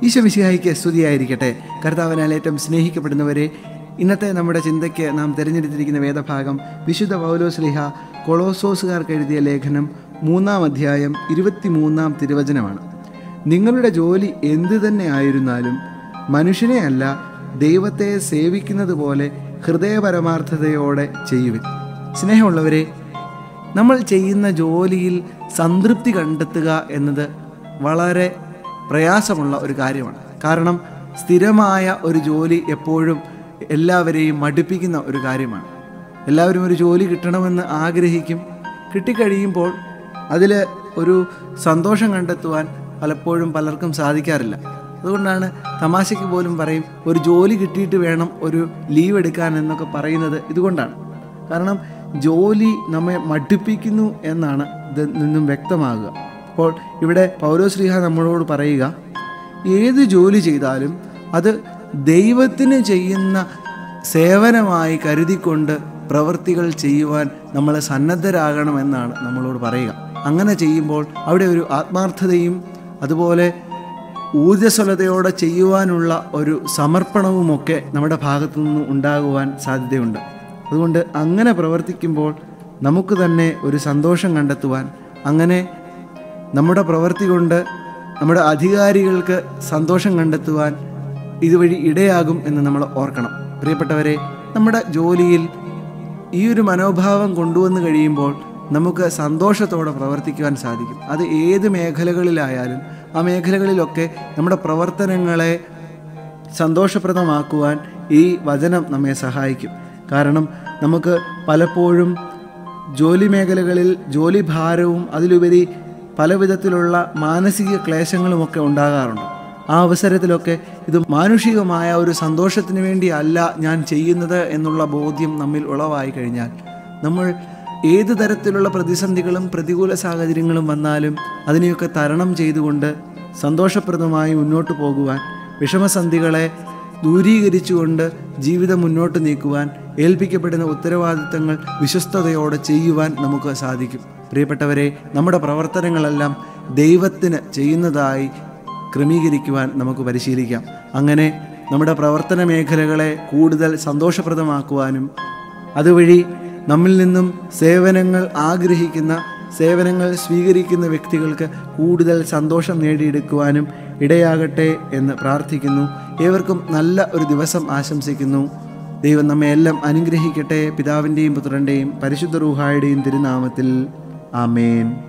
ഈശോ മിശിഹായിക്ക് സ്തുതിയായിരിക്കട്ടെ കർത്താവിനാൽ ഏറ്റവും സ്നേഹിക്കപ്പെടുന്നവരെ ഇന്നത്തെ നമ്മുടെ ചിന്തയ്ക്ക് നാം തിരഞ്ഞെടുത്തിരിക്കുന്ന വേദഭാഗം വിശുദ്ധ പൗലോസ്ലിഹ കൊളോസോസുകാർക്ക് എഴുതിയ ലേഖനം മൂന്നാം അധ്യായം ഇരുപത്തിമൂന്നാം തിരുവചനമാണ് നിങ്ങളുടെ ജോലി എന്തു തന്നെ ആയിരുന്നാലും മനുഷ്യനെ അല്ല ദൈവത്തെ സേവിക്കുന്നത് പോലെ ഹൃദയപരമാർത്ഥതയോടെ ചെയ്യുവിൻ സ്നേഹമുള്ളവരെ നമ്മൾ ചെയ്യുന്ന ജോലിയിൽ സംതൃപ്തി കണ്ടെത്തുക എന്നത് വളരെ പ്രയാസമുള്ള ഒരു കാര്യമാണ് കാരണം സ്ഥിരമായ ഒരു ജോലി എപ്പോഴും എല്ലാവരെയും മടുപ്പിക്കുന്ന ഒരു കാര്യമാണ് എല്ലാവരും ഒരു ജോലി കിട്ടണമെന്ന് ആഗ്രഹിക്കും കിട്ടിക്കഴിയുമ്പോൾ അതിൽ ഒരു സന്തോഷം കണ്ടെത്തുവാൻ പലപ്പോഴും പലർക്കും സാധിക്കാറില്ല അതുകൊണ്ടാണ് തമാശയ്ക്ക് പോലും പറയും ഒരു ജോലി കിട്ടിയിട്ട് വേണം ഒരു ലീവ് എടുക്കാൻ എന്നൊക്കെ പറയുന്നത് ഇതുകൊണ്ടാണ് കാരണം ജോലി നമ്മെ മടുപ്പിക്കുന്നു എന്നാണ് ഇതിൽ നിന്നും വ്യക്തമാകുക അപ്പോൾ ഇവിടെ പൗരോശ്രീഹ നമ്മളോട് പറയുക ഏത് ജോലി ചെയ്താലും അത് ദൈവത്തിന് ചെയ്യുന്ന സേവനമായി കരുതിക്കൊണ്ട് പ്രവൃത്തികൾ ചെയ്യുവാൻ നമ്മൾ സന്നദ്ധരാകണമെന്നാണ് നമ്മളോട് പറയുക അങ്ങനെ ചെയ്യുമ്പോൾ അവിടെ ഒരു ആത്മാർത്ഥതയും അതുപോലെ ഊർജ്ജസ്വലതയോടെ ചെയ്യുവാനുള്ള ഒരു സമർപ്പണവുമൊക്കെ നമ്മുടെ ഭാഗത്തു നിന്ന് ഉണ്ടാകുവാൻ സാധ്യതയുണ്ട് അതുകൊണ്ട് അങ്ങനെ പ്രവർത്തിക്കുമ്പോൾ നമുക്ക് തന്നെ ഒരു സന്തോഷം കണ്ടെത്തുവാൻ അങ്ങനെ നമ്മുടെ പ്രവൃത്തി കൊണ്ട് നമ്മുടെ അധികാരികൾക്ക് സന്തോഷം കണ്ടെത്തുവാൻ ഇതുവഴി ഇടയാകും എന്ന് നമ്മൾ ഓർക്കണം പ്രിയപ്പെട്ടവരെ നമ്മുടെ ജോലിയിൽ ഈ ഒരു മനോഭാവം കൊണ്ടുവന്ന് കഴിയുമ്പോൾ നമുക്ക് സന്തോഷത്തോടെ പ്രവർത്തിക്കുവാൻ സാധിക്കും അത് ഏത് മേഖലകളിലായാലും ആ മേഖലകളിലൊക്കെ നമ്മുടെ പ്രവർത്തനങ്ങളെ സന്തോഷപ്രദമാക്കുവാൻ ഈ വചനം നമ്മെ സഹായിക്കും കാരണം നമുക്ക് പലപ്പോഴും ജോലി മേഖലകളിൽ ജോലി ഭാരവും അതിലുപരി പല വിധത്തിലുള്ള മാനസിക ക്ലേശങ്ങളുമൊക്കെ ഉണ്ടാകാറുണ്ട് ആ അവസരത്തിലൊക്കെ ഇത് മാനുഷികമായ ഒരു സന്തോഷത്തിന് വേണ്ടി അല്ല ഞാൻ ചെയ്യുന്നത് എന്നുള്ള ബോധ്യം നമ്മിൽ ഉളവായി കഴിഞ്ഞാൽ നമ്മൾ ഏത് തരത്തിലുള്ള പ്രതിസന്ധികളും പ്രതികൂല സാഹചര്യങ്ങളും വന്നാലും അതിനെയൊക്കെ തരണം ചെയ്തുകൊണ്ട് സന്തോഷപ്രദമായി മുന്നോട്ട് പോകുവാൻ വിഷമസന്ധികളെ ദൂരീകരിച്ചുകൊണ്ട് ജീവിതം മുന്നോട്ട് നീക്കുവാൻ ഏൽപ്പിക്കപ്പെടുന്ന ഉത്തരവാദിത്തങ്ങൾ വിശ്വസ്തയോടെ ചെയ്യുവാൻ നമുക്ക് സാധിക്കും പ്രിയപ്പെട്ടവരെ നമ്മുടെ പ്രവർത്തനങ്ങളെല്ലാം ദൈവത്തിന് ചെയ്യുന്നതായി ക്രമീകരിക്കുവാൻ നമുക്ക് പരിശീലിക്കാം അങ്ങനെ നമ്മുടെ പ്രവർത്തന മേഖലകളെ കൂടുതൽ സന്തോഷപ്രദമാക്കുവാനും അതുവഴി നമ്മിൽ നിന്നും സേവനങ്ങൾ ആഗ്രഹിക്കുന്ന സേവനങ്ങൾ സ്വീകരിക്കുന്ന വ്യക്തികൾക്ക് കൂടുതൽ സന്തോഷം നേടിയെടുക്കുവാനും ഇടയാകട്ടെ എന്ന് പ്രാർത്ഥിക്കുന്നു ഏവർക്കും നല്ല ഒരു ദിവസം ആശംസിക്കുന്നു ദൈവം നമ്മെ എല്ലാം അനുഗ്രഹിക്കട്ടെ പിതാവിൻ്റെയും പുത്രൻ്റെയും പരിശുദ്ധ റൂഹായുടെയും തിരുനാമത്തിൽ ആമേൻ